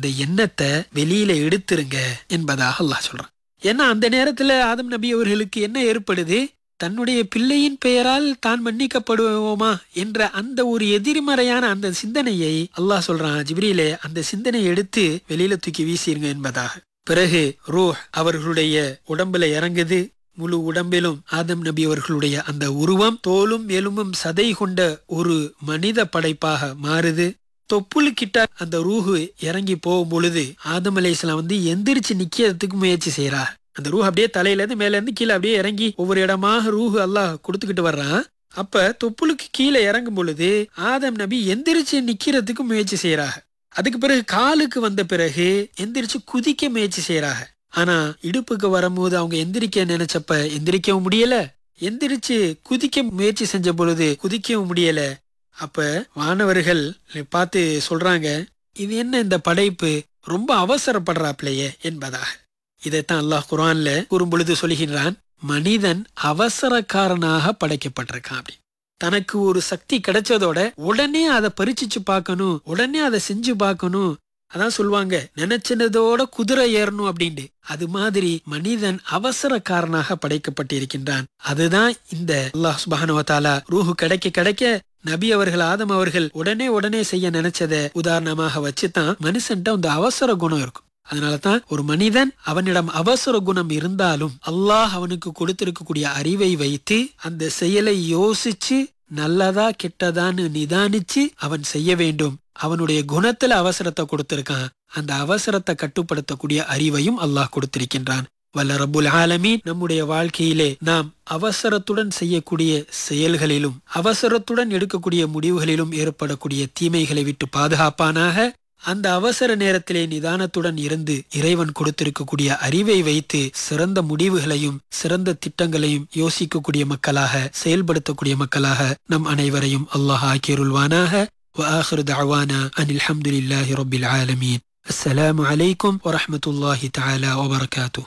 அந்த எண்ணத்தை வெளியில எடுத்துருங்க என்பதாக அல்லாஹ் சொல்றான் ஏன்னா அந்த நேரத்துல ஆதம் நபி அவர்களுக்கு என்ன ஏற்படுது தன்னுடைய பிள்ளையின் பெயரால் தான் மன்னிக்கப்படுவோமா என்ற அந்த ஒரு எதிர்மறையான அந்த சிந்தனையை அல்லாஹ் சொல்றான் ஜிப்ரீலே அந்த சிந்தனையை எடுத்து வெளியில தூக்கி வீசிருங்க என்பதாக பிறகு ரூஹ் அவர்களுடைய உடம்புல இறங்குது முழு உடம்பிலும் ஆதம் நபி அவர்களுடைய அந்த உருவம் தோலும் எலும்பும் சதை கொண்ட ஒரு மனித படைப்பாக மாறுது தொப்புளு கிட்ட அந்த ரூஹு இறங்கி போகும் பொழுது ஆதம் அலையாம் வந்து எந்திரிச்சு நிக்கிறதுக்கு முயற்சி செய்யறார் அந்த ரூஹ் அப்படியே தலையில இருந்து மேல இருந்து கீழே அப்படியே இறங்கி ஒவ்வொரு இடமாக ரூஹு அல்லாஹ் கொடுத்துக்கிட்டு வர்றான் அப்ப தொப்புளுக்கு கீழே இறங்கும் பொழுது ஆதம் நபி எந்திரிச்சு நிக்கிறதுக்கு முயற்சி செய்யறாங்க அதுக்கு பிறகு காலுக்கு வந்த பிறகு எந்திரிச்சு குதிக்க முயற்சி செய்யறாங்க ஆனா இடுப்புக்கு வரும்போது அவங்க எந்திரிக்க நினைச்சப்ப எந்திரிக்கவும் முடியல எந்திரிச்சு குதிக்க முயற்சி செஞ்ச பொழுது குதிக்கவும் முடியல அப்ப வானவர்கள் பார்த்து சொல்றாங்க இது என்ன இந்த படைப்பு ரொம்ப அவசரப்படுறாப்லையே என்பதாக இதைத்தான் அல்லாஹ் குரான்ல கூறும் பொழுது சொல்கின்றான் மனிதன் அவசரக்காரனாக படைக்கப்பட்டிருக்கான் அப்படி தனக்கு ஒரு சக்தி கிடைச்சதோட உடனே அதை பரிச்சிச்சு பார்க்கணும் உடனே அதை செஞ்சு பார்க்கணும் அதான் சொல்லுவாங்க நினைச்சதோட குதிரை ஏறணும் அப்படின்ட்டு அது மாதிரி மனிதன் அவசரக்காரனாக படைக்கப்பட்டிருக்கின்றான் அதுதான் இந்த அல்லாஹ் சுபானுவத்தாலா ரூஹு கிடைக்க கிடைக்க நபி அவர்கள் ஆதம் அவர்கள் உடனே உடனே செய்ய நினைச்சத உதாரணமாக வச்சுதான் மனுஷன்ட்ட அந்த அவசர குணம் இருக்கும் அதனாலதான் ஒரு மனிதன் அவனிடம் அவசர குணம் இருந்தாலும் அல்லாஹ் அவனுக்கு கொடுத்திருக்கக்கூடிய அறிவை வைத்து அந்த செயலை யோசிச்சு நல்லதா கெட்டதான்னு நிதானிச்சு அவன் செய்ய வேண்டும் அவனுடைய குணத்துல அவசரத்தை கொடுத்திருக்கான் அந்த அவசரத்தை கட்டுப்படுத்தக்கூடிய அறிவையும் அல்லாஹ் கொடுத்திருக்கின்றான் வல்ல ரப்புல் ஆலமீன் நம்முடைய வாழ்க்கையிலே நாம் அவசரத்துடன் செய்யக்கூடிய செயல்களிலும் அவசரத்துடன் எடுக்கக்கூடிய முடிவுகளிலும் ஏற்படக்கூடிய தீமைகளை விட்டு பாதுகாப்பானாக அந்த அவசர நேரத்திலே நிதானத்துடன் இருந்து இறைவன் கொடுத்திருக்கக்கூடிய அறிவை வைத்து சிறந்த முடிவுகளையும் சிறந்த திட்டங்களையும் யோசிக்கக்கூடிய மக்களாக செயல்படுத்தக்கூடிய மக்களாக நம் அனைவரையும் அல்லாஹ் ஆக்கியருள்வானாக وآخر دعوانا أن الحمد لله رب العالمين السلام عليكم ورحمة الله تعالى وبركاته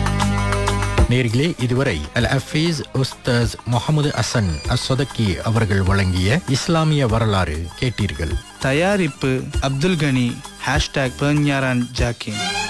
நேர்களே இதுவரை அல் அஃபீஸ் உஸ்தாஸ் முகமது அசன் அஸ்வதக்கி அவர்கள் வழங்கிய இஸ்லாமிய வரலாறு கேட்டீர்கள் தயாரிப்பு அப்துல் கனி ஹேஷ்டாக் பெர்ஞாரான் ஜாக்கின்